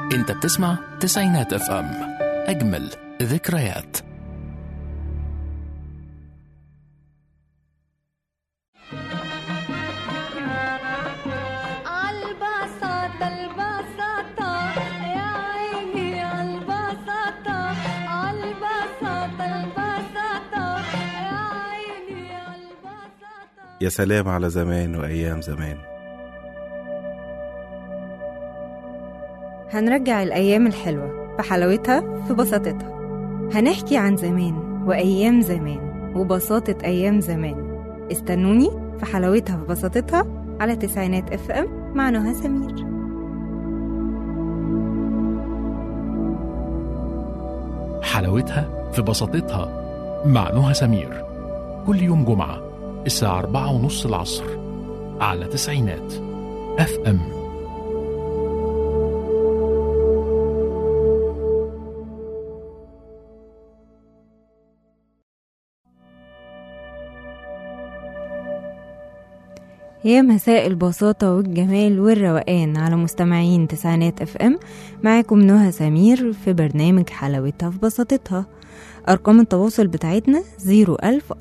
انت بتسمع تسعينات اف ام اجمل ذكريات عالبساطة البساطة يا عيني عالبساطة عالبساطة البساطة يا عيني عالبساطة يا سلام على زمان وأيام زمان هنرجع الأيام الحلوة بحلاوتها في بساطتها هنحكي عن زمان وأيام زمان وبساطة أيام زمان استنوني في حلاوتها في بساطتها على تسعينات اف ام مع نهى سمير حلاوتها في بساطتها مع نهى سمير كل يوم جمعة الساعة أربعة ونص العصر على تسعينات اف ام يا مساء البساطة والجمال والروقان على مستمعين تسعينات اف ام معاكم نهى سمير في برنامج حلاوتها في بساطتها أرقام التواصل بتاعتنا 01000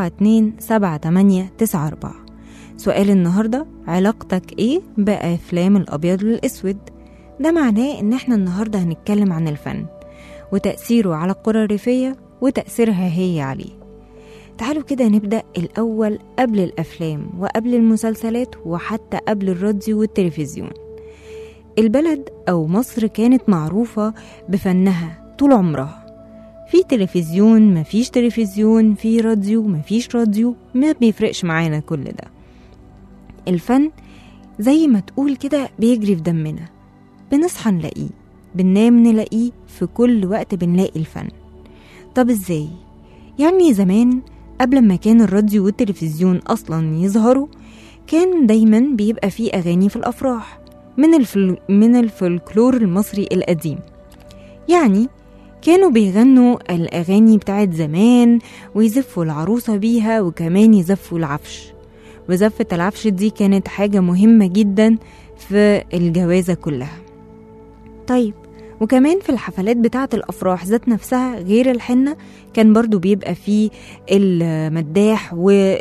427894 سؤال النهاردة علاقتك ايه بأفلام الأبيض والأسود ده معناه إن احنا النهاردة هنتكلم عن الفن وتأثيره على القرى الريفية وتأثيرها هي عليه تعالوا كده نبدأ الأول قبل الأفلام وقبل المسلسلات وحتى قبل الراديو والتلفزيون البلد أو مصر كانت معروفة بفنها طول عمرها في تلفزيون مفيش تلفزيون في راديو مفيش راديو ما بيفرقش معانا كل ده الفن زي ما تقول كده بيجري في دمنا بنصحى نلاقيه بننام نلاقيه في كل وقت بنلاقي الفن طب ازاي يعني زمان قبل ما كان الراديو والتلفزيون اصلا يظهروا كان دايما بيبقى فيه اغاني في الافراح من الفل... من الفولكلور المصري القديم يعني كانوا بيغنوا الأغاني بتاعت زمان ويزفوا العروسة بيها وكمان يزفوا العفش وزفة العفش دي كانت حاجة مهمة جدا في الجوازة كلها طيب وكمان في الحفلات بتاعة الأفراح ذات نفسها غير الحنة كان برضو بيبقى فيه المداح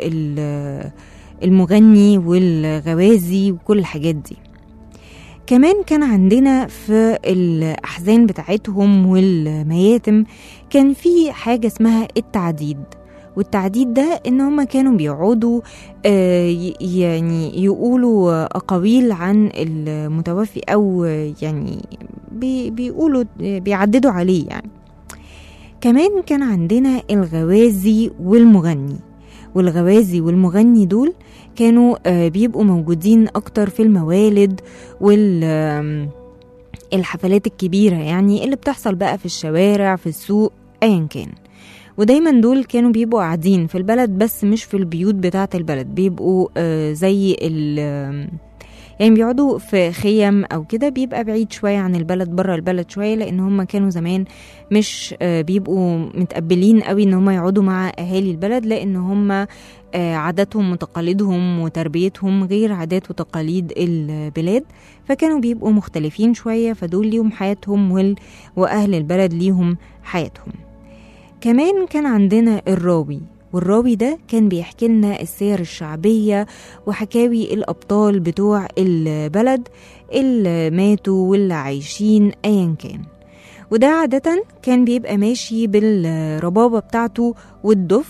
والمغني والغوازي وكل الحاجات دي كمان كان عندنا في الأحزان بتاعتهم والمياتم كان في حاجة اسمها التعديد والتعديد ده ان هما كانوا بيقعدوا آه، ي- يعني يقولوا اقاويل عن المتوفي او يعني بي بيقولوا بيعددوا عليه يعني كمان كان عندنا الغوازي والمغني والغوازي والمغني دول كانوا آه، بيبقوا موجودين اكتر في الموالد وال آم، الحفلات الكبيرة يعني اللي بتحصل بقى في الشوارع في السوق ايا كان ودايما دول كانوا بيبقوا قاعدين في البلد بس مش في البيوت بتاعة البلد بيبقوا آه، زي ال آم، يعني بيقعدوا في خيم او كده بيبقى بعيد شويه عن البلد بره البلد شويه لان هم كانوا زمان مش آه، بيبقوا متقبلين قوي ان هم يقعدوا مع اهالي البلد لان هم آه، عاداتهم وتقاليدهم وتربيتهم غير عادات وتقاليد البلاد فكانوا بيبقوا مختلفين شويه فدول ليهم حياتهم وال... واهل البلد ليهم حياتهم كمان كان عندنا الراوي والراوي ده كان بيحكي لنا السير الشعبية وحكاوي الأبطال بتوع البلد اللي ماتوا واللي عايشين أيا كان وده عادة كان بيبقى ماشي بالربابة بتاعته والدف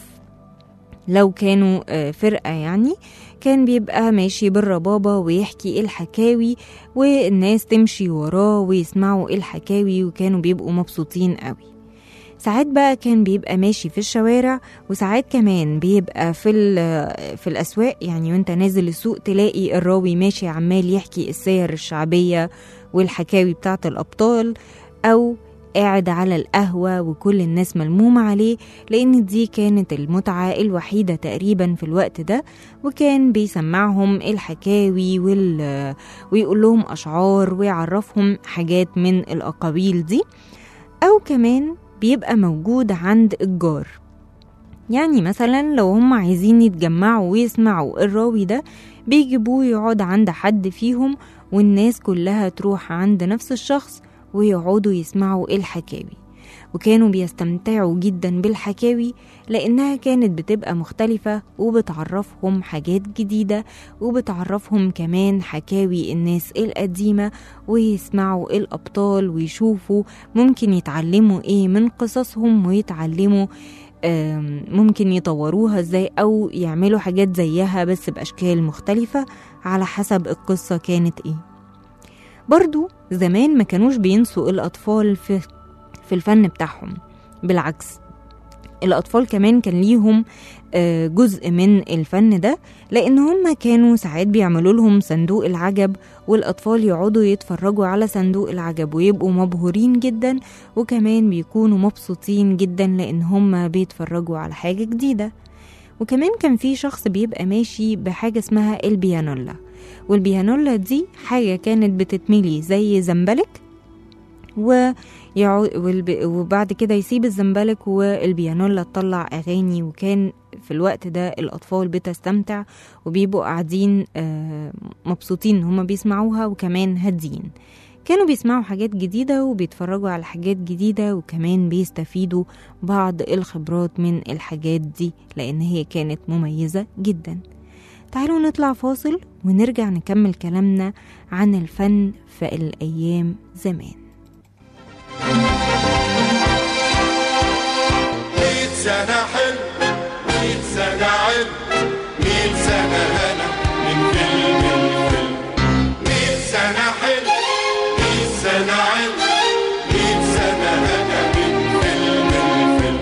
لو كانوا آه، فرقة يعني كان بيبقى ماشي بالربابة ويحكي الحكاوي والناس تمشي وراه ويسمعوا الحكاوي وكانوا بيبقوا مبسوطين قوي ساعات بقى كان بيبقى ماشي في الشوارع وساعات كمان بيبقى في ال- في الاسواق يعني وانت نازل السوق تلاقي الراوي ماشي عمال يحكي السير الشعبيه والحكاوي بتاعه الابطال او قاعد على القهوة وكل الناس ملمومة عليه لأن دي كانت المتعة الوحيدة تقريبا في الوقت ده وكان بيسمعهم الحكاوي وال... ويقول لهم أشعار ويعرفهم حاجات من الأقاويل دي أو كمان بيبقى موجود عند الجار يعني مثلا لو هم عايزين يتجمعوا ويسمعوا الراوي ده بيجيبوه يقعد عند حد فيهم والناس كلها تروح عند نفس الشخص ويقعدوا يسمعوا الحكاوي وكانوا بيستمتعوا جدا بالحكاوي لأنها كانت بتبقى مختلفة وبتعرفهم حاجات جديدة وبتعرفهم كمان حكاوي الناس القديمة ويسمعوا الأبطال ويشوفوا ممكن يتعلموا إيه من قصصهم ويتعلموا آم، ممكن يطوروها ازاي او يعملوا حاجات زيها بس باشكال مختلفه على حسب القصه كانت ايه برضو زمان ما كانوش بينسوا الاطفال في في الفن بتاعهم بالعكس الأطفال كمان كان ليهم آه، جزء من الفن ده لأن هم كانوا ساعات بيعملوا لهم صندوق العجب والأطفال يقعدوا يتفرجوا على صندوق العجب ويبقوا مبهورين جدا وكمان بيكونوا مبسوطين جدا لأن هم بيتفرجوا على حاجة جديدة وكمان كان في شخص بيبقى ماشي بحاجة اسمها البيانولا والبيانولا دي حاجة كانت بتتملي زي زنبلك ويعو... والب... وبعد كده يسيب الزنبلك والبيانولا تطلع أغاني وكان في الوقت ده الأطفال بتستمتع وبيبقوا قاعدين آه، مبسوطين إن هما بيسمعوها وكمان هاديين كانوا بيسمعوا حاجات جديدة وبيتفرجوا على حاجات جديدة وكمان بيستفيدوا بعض الخبرات من الحاجات دي لأن هي كانت مميزة جدا تعالوا نطلع فاصل ونرجع نكمل كلامنا عن الفن في الأيام زمان مية سنة حلم مية سنة علم مية سنة هنا من فيلم الفيلم مية سنة حلم مية سنة علم مية سنة هنا من فيلم الفيلم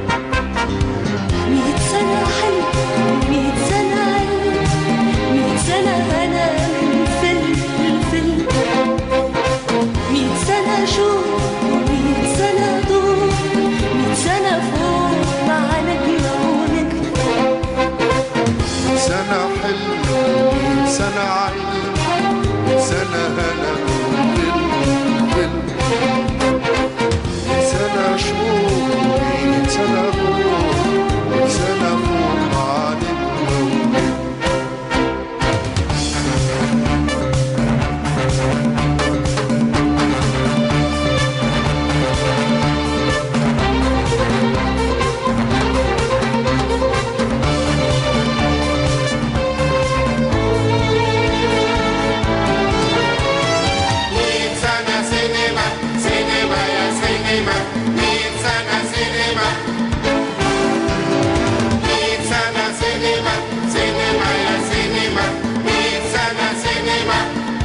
مية سنة حلم مية سنة علم مية سنة هنا من فيلم الفيلم مية سنة شوق مية سنة ضوء مية سنة فوق مع نجمة ونجم سنة حلم مية سنة علم مية سنة هنا من فيلم الفيلم مية سنة شوق مية سنة روح مية سنة فوق مع نجمة ونجم مية سنة سينما سينما يا سينما مية سنة سينما مية سنة سينما سينما يا سينما مية سنة سينما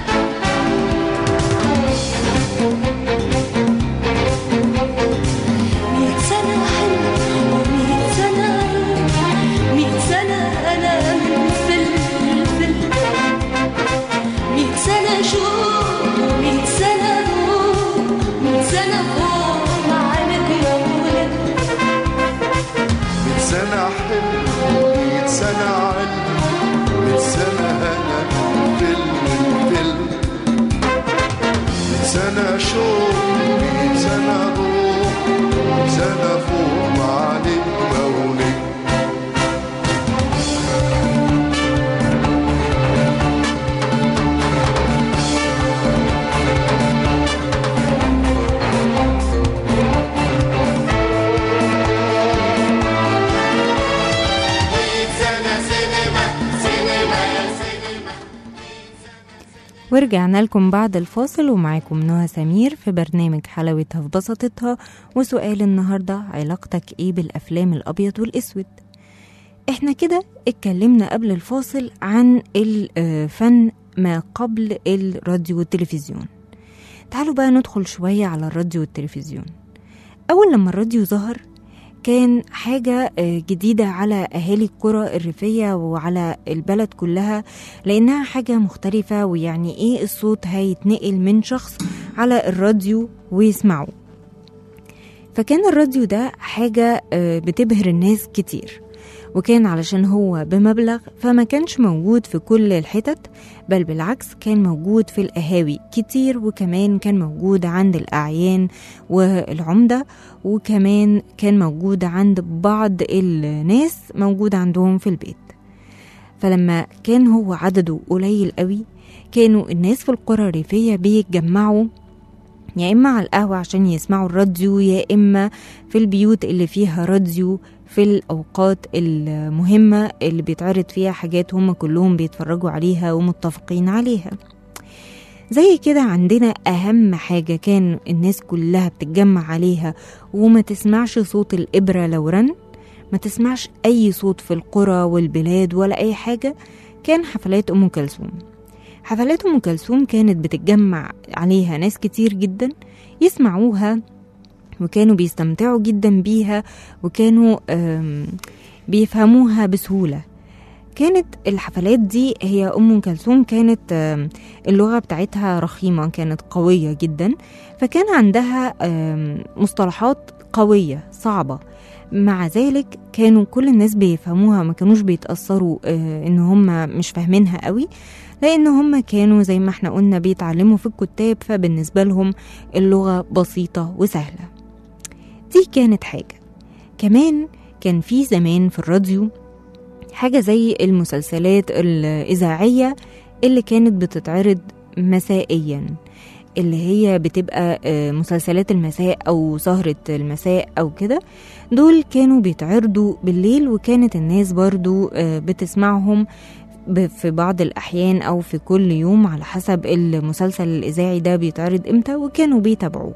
مية سنة حلم ومية سنة علم مية سنة أنا من فيلم الفيلم مية سنة شوق مية سنة روح مية سنة فوق مع نجمة ونجم مية سنة حلم مية سنة علم مية سنة هنا فيلم الفيلم مية سنة شوق مية سنة روح مية سنة فوق مع نجمة ونجم مية سنة سينما سينما يا سينما ورجعنا لكم بعد الفاصل ومعاكم نهى سمير في برنامج حلاوتها في بساطتها وسؤال النهاردة علاقتك ايه بالأفلام الأبيض والأسود احنا كده اتكلمنا قبل الفاصل عن الفن ما قبل الراديو والتلفزيون تعالوا بقى ندخل شوية على الراديو والتلفزيون أول لما الراديو ظهر كان حاجة آه، جديدة على أهالي القرى الريفية وعلى البلد كلها لأنها حاجة مختلفة ويعني إيه الصوت هيتنقل من شخص على الراديو ويسمعه فكان الراديو ده حاجة آه، بتبهر الناس كتير وكان علشان هو بمبلغ فما كانش موجود في كل الحتت بل بالعكس كان موجود في القهاوي كتير وكمان كان موجود عند الأعيان والعمدة وكمان كان موجود عند بعض الناس موجود عندهم في البيت فلما كان هو عدده قليل قوي كانوا الناس في القرى الريفية بيتجمعوا يا إما على القهوة عشان يسمعوا الراديو يا إما في البيوت اللي فيها راديو في الأوقات المهمة اللي بيتعرض فيها حاجات هم كلهم بيتفرجوا عليها ومتفقين عليها زي كده عندنا أهم حاجة كان الناس كلها بتتجمع عليها وما تسمعش صوت الإبرة لو رن ما تسمعش أي صوت في القرى والبلاد ولا أي حاجة كان حفلات أم كلثوم حفلات أم كلثوم كانت بتتجمع عليها ناس كتير جدا يسمعوها وكانوا بيستمتعوا جدا بيها وكانوا آم، بيفهموها بسهولة كانت الحفلات دي هي أم كلثوم كانت آم، اللغة بتاعتها رخيمة كانت قوية جدا فكان عندها آم، مصطلحات قوية صعبة مع ذلك كانوا كل الناس بيفهموها ما كانوش بيتأثروا آه، ان هم مش فاهمينها قوي لان هم كانوا زي ما احنا قلنا بيتعلموا في الكتاب فبالنسبة لهم اللغة بسيطة وسهلة دي كانت حاجة كمان كان في زمان في الراديو حاجة زي المسلسلات الإذاعية اللي كانت بتتعرض مسائيا اللي هي بتبقى آه، مسلسلات المساء أو سهرة المساء أو كده دول كانوا بيتعرضوا بالليل وكانت الناس برضو آه، بتسمعهم ب- في بعض الأحيان أو في كل يوم على حسب المسلسل الإذاعي ده بيتعرض إمتى وكانوا بيتابعوه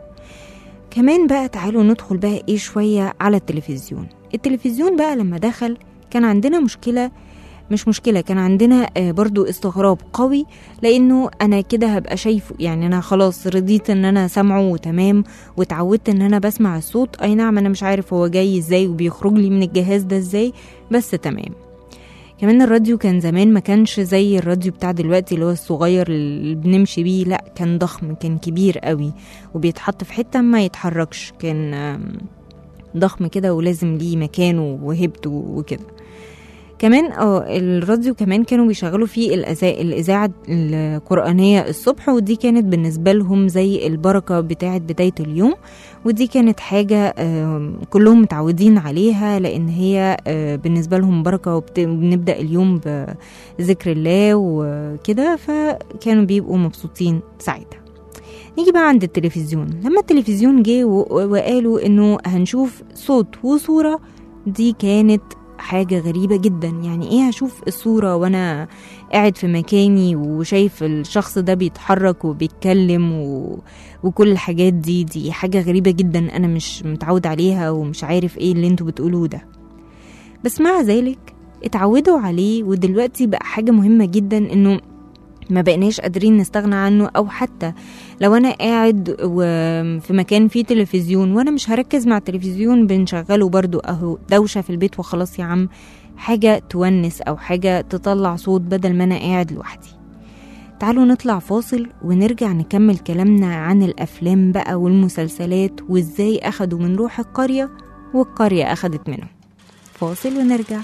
كمان بقى تعالوا ندخل بقى إيه شوية على التلفزيون التلفزيون بقى لما دخل كان عندنا مشكلة مش مشكلة كان عندنا آه، برضو استغراب قوي لأنه أنا كده هبقى شايفه يعني أنا خلاص رضيت إن أنا سامعه وتمام واتعودت إن أنا بسمع الصوت أي نعم أنا مش عارف هو جاي إزاي وبيخرج لي من الجهاز ده إزاي بس تمام كمان الراديو كان زمان ما كانش زي الراديو بتاع دلوقتي اللي هو الصغير اللي بنمشي بيه لا كان ضخم كان كبير قوي وبيتحط في حتة ما يتحركش كان آم، ضخم كده ولازم ليه مكانه وهيبته وكده كمان اه الراديو كمان كانوا بيشغلوا فيه الأذا- الإذاعة القرآنية الصبح ودي كانت بالنسبة لهم زي البركة بتاعة بداية اليوم ودي كانت حاجة آم، كلهم متعودين عليها لأن هي آه، بالنسبة لهم بركة وبت- وبنبدأ اليوم بذكر الله وكده فكانوا بيبقوا مبسوطين ساعتها نيجي بقى عند التلفزيون لما التلفزيون جه و- وقالوا انه هنشوف صوت وصورة دي كانت حاجة غريبة جدا يعني ايه هشوف الصورة وانا قاعد في مكاني وشايف الشخص ده بيتحرك وبيتكلم و... وكل الحاجات دي دي حاجة غريبة جدا انا مش متعود عليها ومش عارف ايه اللي انتوا بتقولوه ده بس مع ذلك اتعودوا عليه ودلوقتي بقى حاجة مهمة جدا انه ما بقناش قادرين نستغنى عنه او حتى لو انا قاعد وفي مكان فيه تلفزيون وانا مش هركز مع التلفزيون بنشغله برضو اهو دوشة في البيت وخلاص يا عم حاجة تونس او حاجة تطلع صوت بدل ما انا قاعد لوحدي تعالوا نطلع فاصل ونرجع نكمل كلامنا عن الافلام بقى والمسلسلات وازاي اخدوا من روح القرية والقرية اخدت منهم فاصل ونرجع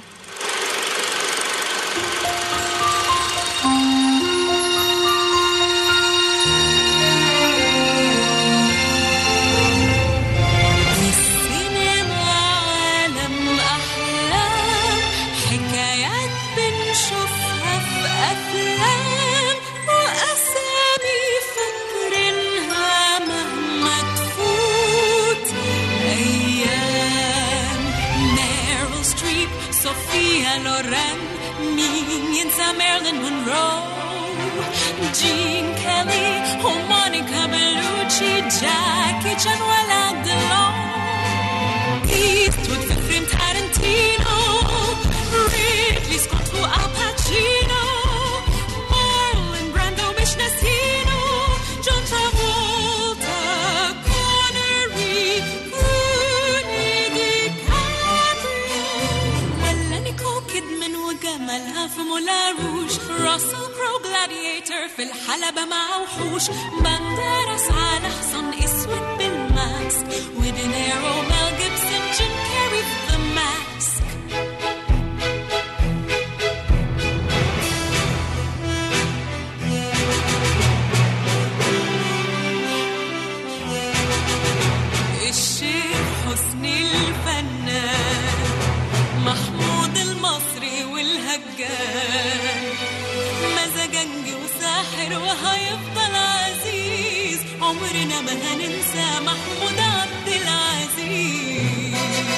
السينما عالم أحلام حكايات بنشوفها في أفلام وأسامي فاكرينها مهما تفوت أيام ميرل ستريب صوفيا لوران مين ينسى ميرلين مونرو جين كيلي ومونيكا بلوتشي جاكي تشان ولا دلون Eastwood في فيلم تارنتينو ريدلي سكوت والباتشينو مارلون براندو مش ناسينو جون ترافولتا كونري كوني دي كابريو ولا نيكول كيدمان وجمالها في مولا روج راسل كرو جلاديتر في الحلبة مع وحوش بندرس على حصان اسود بالماسك ودينيرو ميل جيبسون جيم كاري في ذا ماسك الشيخ حسني الفنان محمود المصري والهجان مزاجنجي وساحر وهيفضل عزيز عمرنا ما هننسى محمود عبد العزيز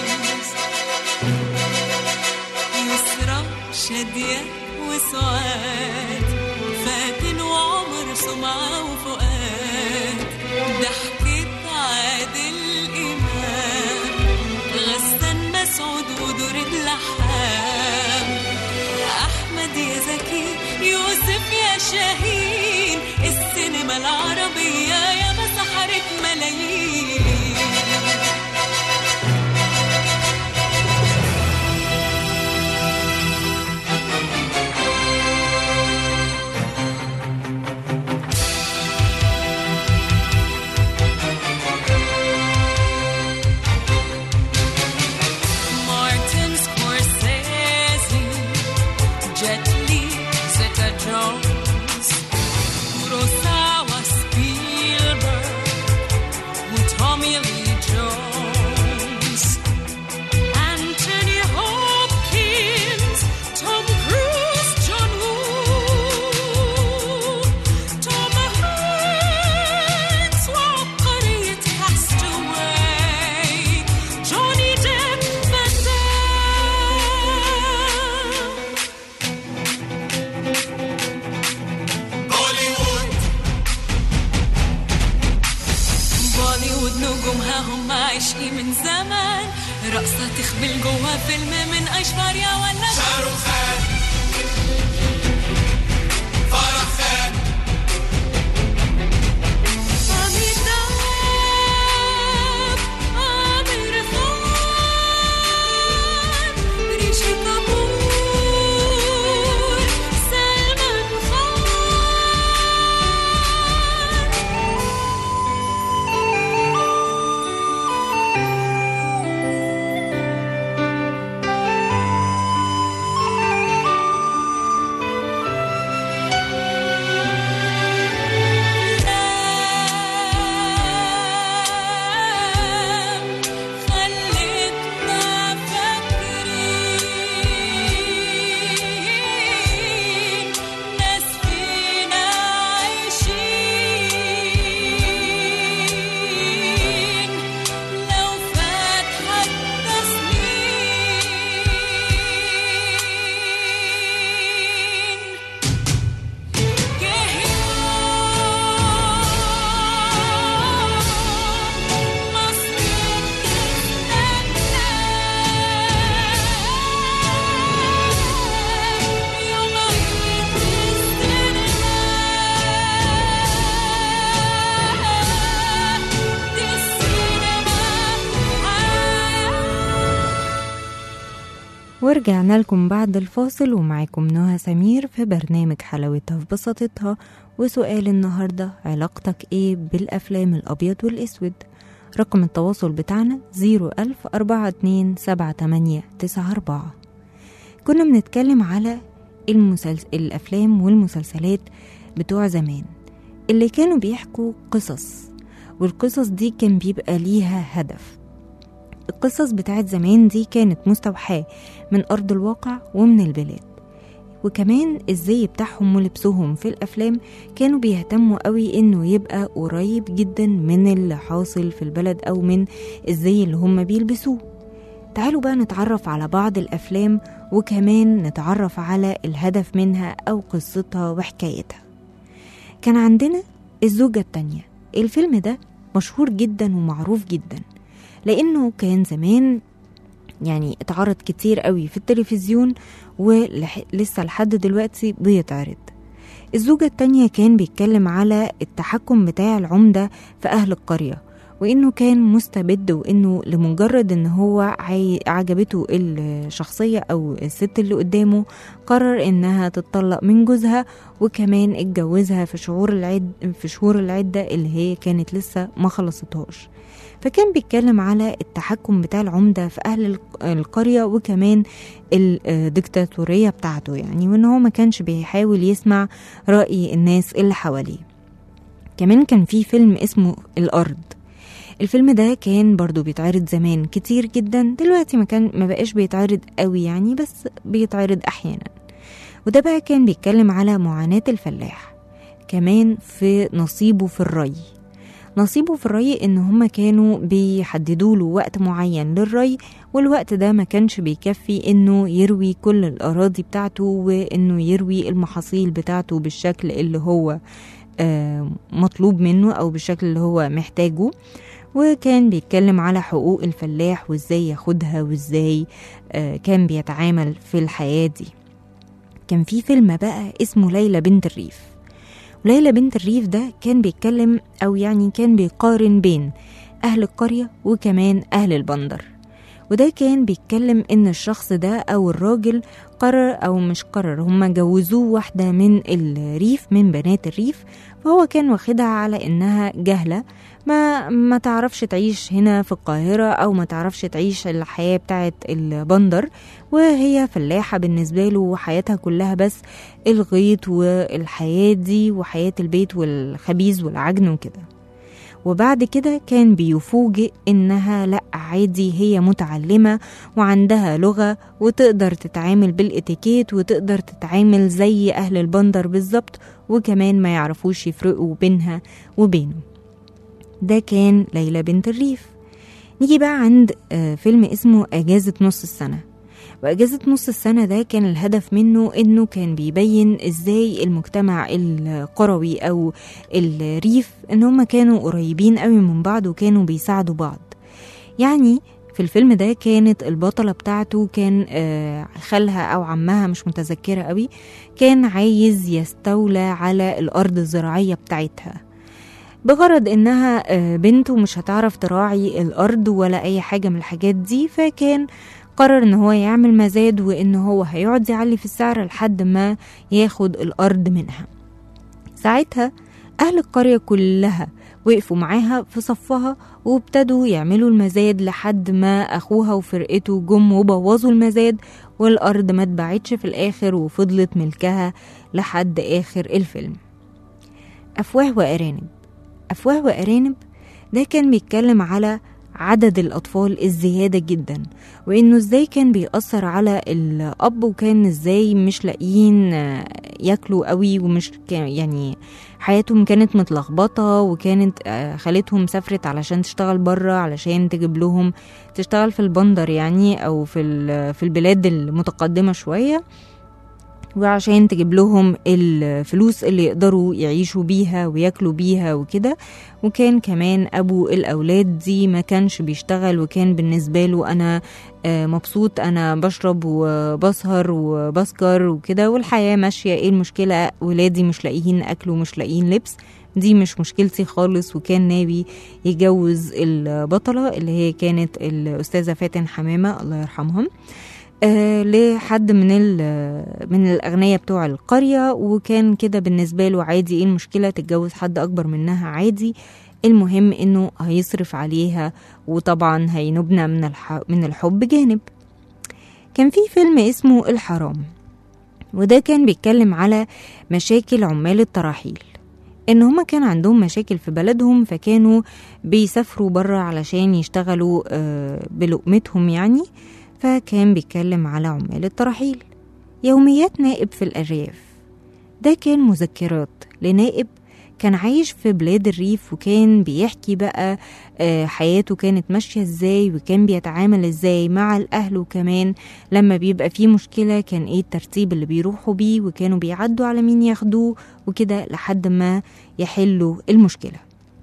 يسرى شادية وسعاد فاتن وعمر سمعة وفؤاد ضحكة عادل إمام غسان مسعود ودورد لحام أحمد يا زكي يوسف يا شاهين السينما العربية يا ما سحرت ملايين Martin Scorsese, Jet Li, Zeta Jones, Kurosawa, Spielberg, und Tommy Lee Jones, Anthony Hopkins, Tom Cruise, John Woo, Tom Hanks, وعبقرية Castaway, Johnny Depp, Van Damme. بوليوود نجومها هم عايشين من زمان رقصة تخبل جوا فيلم من أيشوريا ولا شاروخ خان فرح خان أميتاب عامر خان ريشي كابور سلمان خان خلتنا فاكرين ناس فينا عايشين لو فات حتى سنين جه يوم مصر تستنى يوم عيد السينما دي السينما حياة ورجعنا لكم بعد الفاصل ومعاكم نهى سمير في برنامج حلاوتها في بساطتها وسؤال النهاردة علاقتك ايه بالأفلام الأبيض والأسود رقم التواصل بتاعنا 010427894 كنا بنتكلم على المسلسل الأفلام والمسلسلات بتوع زمان اللي كانوا بيحكوا قصص والقصص دي كان بيبقى ليها هدف القصص بتاعت زمان دي كانت مستوحاة من أرض الواقع ومن البلاد وكمان الزي بتاعهم ولبسهم في الأفلام كانوا بيهتموا قوي إنه يبقى قريب جدا من اللي حاصل في البلد أو من الزي اللي هم بيلبسوه تعالوا بقى نتعرف على بعض الأفلام وكمان نتعرف على الهدف منها أو قصتها وحكايتها كان عندنا الزوجة التانية الفيلم ده مشهور جدا ومعروف جدا لأنه كان زمان يعني اتعرض كتير قوي في التلفزيون ولسه لحد دلوقتي بيتعرض الزوجة التانية كان بيتكلم على التحكم بتاع العمدة في أهل القرية وإنه كان مستبد وإنه لمجرد إن هو عاي- عجبته الشخصية أو الست اللي قدامه قرر إنها تتطلق من جوزها وكمان اتجوزها في شهور العد في شهور العدة اللي هي كانت لسه ما خلصتهاش فكان بيتكلم على التحكم بتاع العمدة في أهل الق- القرية وكمان الدكتاتورية بتاعته يعني وإن هو ما كانش بيحاول يسمع رأي الناس اللي حواليه كمان كان في فيلم اسمه الأرض الفيلم ده كان برضو بيتعرض زمان كتير جدا دلوقتي ما كان ما بقاش بيتعرض قوي يعني بس بيتعرض أحيانا وده بقى كان بيتكلم على معاناة الفلاح كمان في نصيبه في الري نصيبه في الري ان هما كانوا بيحددوا له وقت معين للري والوقت ده ما كانش بيكفي انه يروي كل الاراضي بتاعته وانه يروي المحاصيل بتاعته بالشكل اللي هو آه، مطلوب منه او بالشكل اللي هو محتاجه وكان بيتكلم على حقوق الفلاح وازاي ياخدها وازاي آه، كان بيتعامل في الحياة دي كان في فيلم بقى اسمه ليلى بنت الريف وليلى بنت الريف ده كان بيتكلم او يعني كان بيقارن بين اهل القرية وكمان اهل البندر وده كان بيتكلم ان الشخص ده او الراجل قرر او مش قرر هما جوزوه واحدة من الريف من بنات الريف فهو كان واخدها على انها جهلة ما ما تعرفش تعيش هنا في القاهرة او ما تعرفش تعيش الحياة بتاعت البندر وهي فلاحة بالنسبة له وحياتها كلها بس الغيط والحياة دي وحياة البيت والخبيز والعجن وكده وبعد كده كان بيفوجئ انها لا عادي هي متعلمة وعندها لغة وتقدر تتعامل بالاتيكيت وتقدر تتعامل زي اهل البندر بالظبط وكمان ما يعرفوش يفرقوا بينها وبينه ده كان ليلى بنت الريف نيجي بقى عند آه، فيلم اسمه أجازة نص السنة وأجازة نص السنة ده كان الهدف منه إنه كان بيبين إزاي المجتمع القروي أو الريف إن هما كانوا قريبين قوي من بعض وكانوا بيساعدوا بعض يعني في الفيلم ده كانت البطلة بتاعته كان آه، خالها أو عمها مش متذكرة قوي كان عايز يستولى على الأرض الزراعية بتاعتها بغرض انها آه، بنت ومش هتعرف تراعي الارض ولا اي حاجه من الحاجات دي فكان قرر ان هو يعمل مزاد وان هو هيقعد يعلي في السعر لحد ما ياخد الارض منها ساعتها اهل القريه كلها وقفوا معاها في صفها وابتدوا يعملوا المزاد لحد ما اخوها وفرقته جم وبوظوا المزاد والارض ما اتباعتش في الاخر وفضلت ملكها لحد اخر الفيلم افواه وارانب أفواه وأرانب ده كان بيتكلم على عدد الأطفال الزيادة جدا وإنه إزاي كان بيأثر على الأب وكان إزاي مش لاقيين آه، ياكلوا قوي ومش كا- يعني حياتهم كانت متلخبطة وكانت آه، خالتهم سافرت علشان تشتغل بره علشان تجيب لهم تشتغل في البندر يعني أو في ال- في البلاد المتقدمة شوية وعشان تجيب لهم الفلوس اللي يقدروا يعيشوا بيها وياكلوا بيها وكده وكان كمان ابو الاولاد دي ما كانش بيشتغل وكان بالنسبه له انا آه، مبسوط انا بشرب وبسهر وبسكر وكده والحياه ماشيه ايه المشكله ولادي مش لاقيين اكل ومش لاقيين لبس دي مش مشكلتي خالص وكان ناوي يجوز البطله اللي هي كانت الاستاذه فاتن حمامه الله يرحمهم آه، لحد من ال- من الاغنياء بتوع القريه وكان كده بالنسبه له عادي ايه المشكله تتجوز حد اكبر منها عادي المهم انه هيصرف عليها وطبعا هينبنى من الح... من الحب جانب كان في فيلم اسمه الحرام وده كان بيتكلم على مشاكل عمال التراحيل ان هما كان عندهم مشاكل في بلدهم فكانوا بيسافروا بره علشان يشتغلوا آه، بلقمتهم يعني فكان بيتكلم على عمال التراحيل يوميات نائب في الأرياف ده كان مذكرات لنائب كان عايش في بلاد الريف وكان بيحكي بقى آه، حياته كانت ماشية ازاي وكان بيتعامل ازاي مع الأهل وكمان لما بيبقى فيه مشكلة كان ايه الترتيب اللي بيروحوا بيه وكانوا بيعدوا على مين ياخدوه وكده لحد ما يحلوا المشكلة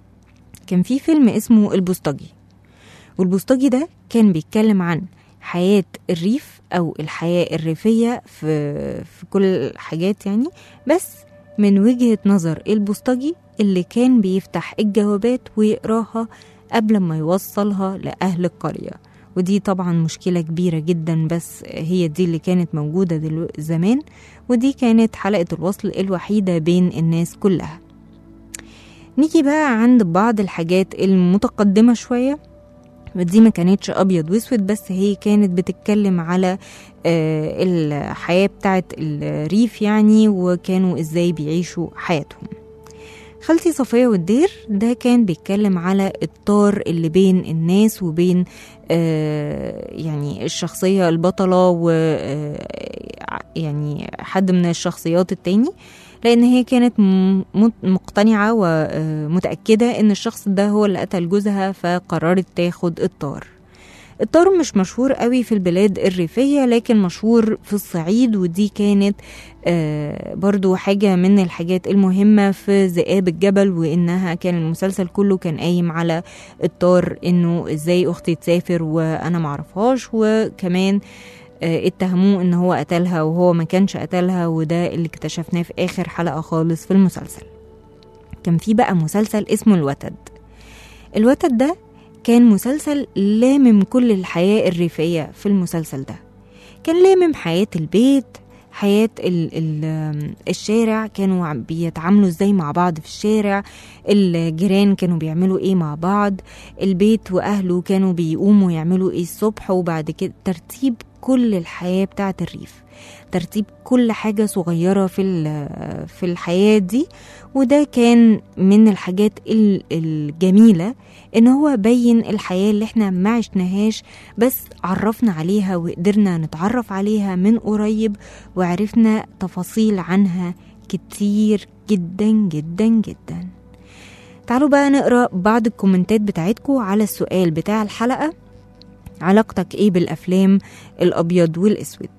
كان في فيلم اسمه البوسطجي والبوسطجي ده كان بيتكلم عن حياة الريف أو الحياة الريفية في, في كل الحاجات يعني بس من وجهة نظر البوسطجي اللي كان بيفتح الجوابات ويقراها قبل ما يوصلها لأهل القرية ودي طبعا مشكلة كبيرة جدا بس هي دي اللي كانت موجودة دلو زمان ودي كانت حلقة الوصل الوحيدة بين الناس كلها نيجي بقى عند بعض الحاجات المتقدمة شوية ودي ما كانتش ابيض واسود بس هي كانت بتتكلم على آه، الحياه بتاعت الريف يعني وكانوا ازاي بيعيشوا حياتهم خالتي صفية والدير ده كان بيتكلم على الطار اللي بين الناس وبين آه، يعني الشخصية البطلة و آه، يعني حد من الشخصيات التاني لأن هي كانت م- م- مقتنعة ومتأكدة إن الشخص ده هو اللي قتل جوزها فقررت تاخد الطار الطار مش مشهور قوي في البلاد الريفية لكن مشهور في الصعيد ودي كانت آه، برضو حاجة من الحاجات المهمة في ذئاب الجبل وإنها كان المسلسل كله كان قايم على الطار إنه إزاي أختي تسافر وأنا معرفهاش وكمان آه، اتهموه إن هو قتلها وهو ما كانش قتلها وده اللي اكتشفناه في آخر حلقة خالص في المسلسل كان في بقى مسلسل اسمه الوتد الوتد ده كان مسلسل لامم كل الحياة الريفية في المسلسل ده كان لامم حياة البيت حياة ال ال الشارع كانوا عم بيتعاملوا ازاي مع بعض في الشارع الجيران كانوا بيعملوا ايه مع بعض البيت واهله كانوا بيقوموا يعملوا ايه الصبح وبعد كده ترتيب كل الحياة بتاعة الريف ترتيب كل حاجة صغيرة في ال- في الحياة دي وده كان من الحاجات ال- الجميلة ان هو بين الحياة اللي احنا ما عشناهاش بس عرفنا عليها وقدرنا نتعرف عليها من قريب وعرفنا تفاصيل عنها كتير جدا جدا جدا تعالوا بقى نقرا بعض الكومنتات بتاعتكم على السؤال بتاع الحلقة علاقتك ايه بالافلام الابيض والاسود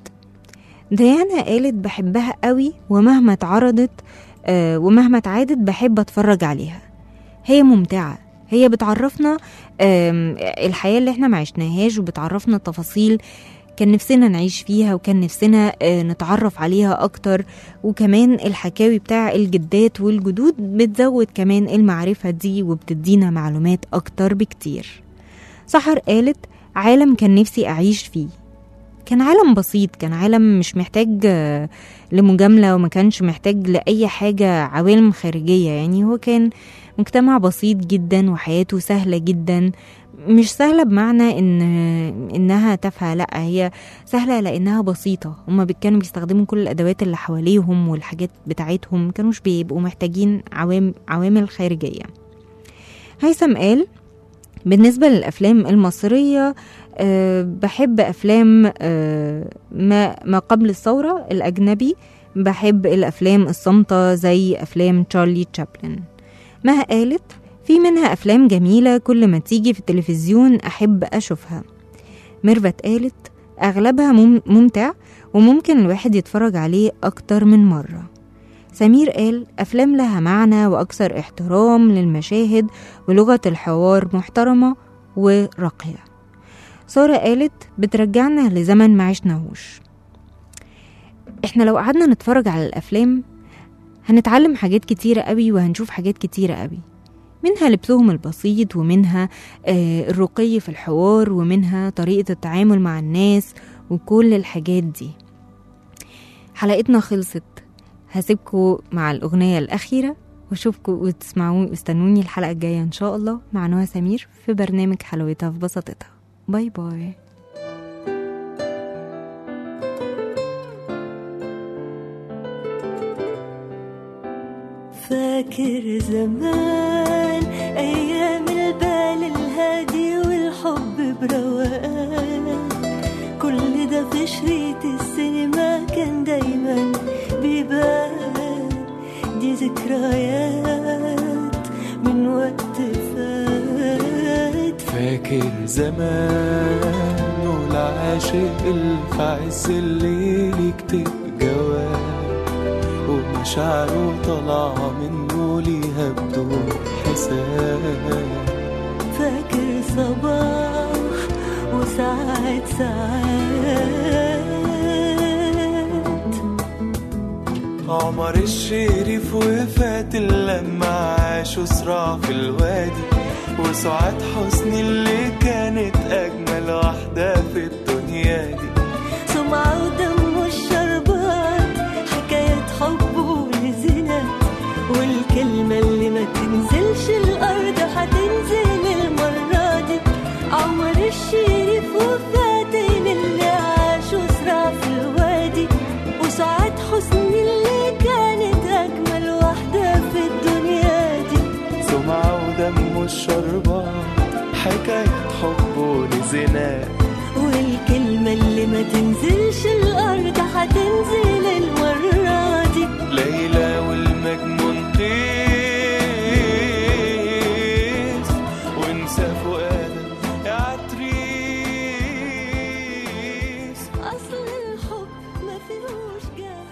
ديانا قالت بحبها قوي ومهما اتعرضت آه ومهما اتعادت بحب اتفرج عليها هي ممتعة هي بتعرفنا آم، الحياة اللي احنا ما عشناهاش وبتعرفنا تفاصيل كان نفسنا نعيش فيها وكان نفسنا آه، نتعرف عليها أكتر وكمان الحكاوي بتاع الجدات والجدود بتزود كمان المعرفة دي وبتدينا معلومات أكتر بكتير سحر قالت عالم كان نفسي أعيش فيه كان عالم بسيط كان عالم مش محتاج آه، لمجاملة وما كانش محتاج لأي حاجة عوالم خارجية يعني هو كان مجتمع بسيط جدا وحياته سهلة جدا مش سهلة بمعنى إن إنها تافهة لأ هي سهلة لأنها بسيطة هما بي- كانوا بيستخدموا كل الأدوات اللي حواليهم والحاجات بتاعتهم كانوش بيبقوا محتاجين عوام عوامل خارجية هيثم قال بالنسبة للأفلام المصرية أه بحب أفلام أه ما, ما قبل الثورة الأجنبي بحب الأفلام الصامتة زي أفلام تشارلي تشابلن مها قالت في منها أفلام جميلة كل ما تيجي في التلفزيون أحب أشوفها ميرفت قالت أغلبها مم- ممتع وممكن الواحد يتفرج عليه أكتر من مرة سمير قال أفلام لها معنى وأكثر احترام للمشاهد ولغة الحوار محترمة وراقية سارة قالت بترجعنا لزمن ما عشناهوش احنا لو قعدنا نتفرج على الأفلام هنتعلم حاجات كتيرة قوي وهنشوف حاجات كتيرة قوي منها لبسهم البسيط ومنها آه، الرقي في الحوار ومنها طريقة التعامل مع الناس وكل الحاجات دي حلقتنا خلصت هسيبكم مع الأغنية الأخيرة واشوفكم وتسمعوني واستنوني الحلقة الجاية إن شاء الله مع نهى سمير في برنامج حلوتها في بساطتها باي باي فاكر زمان أيام البال الهادي والحب بروقان كل ده في شريط السينما كان دايما بيبان دي ذكريات من وقت فات فاكر زمان والعاشق اللي في عز الليل يكتب جواب ومشاعره طالعة منه ليها بدون حساب فاكر صباح وساعات ساعات عمر الشريف وفات لما عاشوا صراع في الوادي وسعاد حسني اللي كانت أجمل واحدة في الدنيا دي سمعة ودم والشربات حكاية حب ولزنات والكلمة اللي ما تنزلش الأرض هتنزل المرة دي عمر الشريف وفاتن اللي عاشوا صراع في الوادي وسعاد حسني اللي كانت أجمل واحدة في الدنيا دي سمعة ودم والشربات حكاية حب ولزنات والكلمة اللي ما تنزلش الأرض هتنزل المرة دي ليلى ملوش جنب